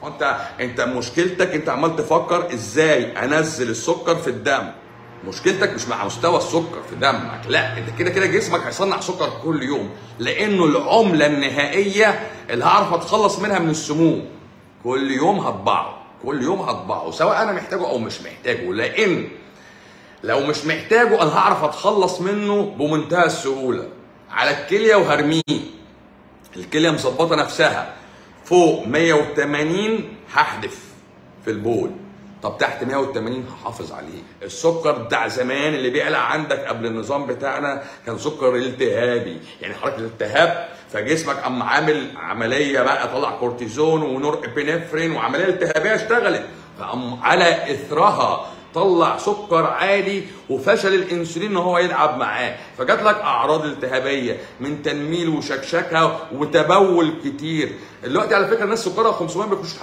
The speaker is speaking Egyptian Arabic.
انت انت مشكلتك انت عمال تفكر ازاي انزل السكر في الدم مشكلتك مش مع مستوى السكر في دمك لا انت كده كده جسمك هيصنع سكر كل يوم لانه العمله النهائيه اللي هعرف اتخلص منها من السموم كل يوم هطبعه كل يوم هطبعه سواء انا محتاجه او مش محتاجه لان لو مش محتاجه انا هعرف اتخلص منه بمنتهى السهوله على الكليه وهرميه الكليه مظبطه نفسها فوق 180 هحدف في البول طب تحت 180 هحافظ عليه السكر بتاع زمان اللي بيعلى عندك قبل النظام بتاعنا كان سكر التهابي يعني حركه الالتهاب فجسمك قام عامل عمليه بقى طلع كورتيزون ونور ابنفرين وعمليه التهابيه اشتغلت فقام على اثرها طلع سكر عالي وفشل الانسولين ان هو يلعب معاه فجات لك اعراض التهابيه من تنميل وشكشكه وتبول كتير دلوقتي على فكره الناس سكرها 500 بيخش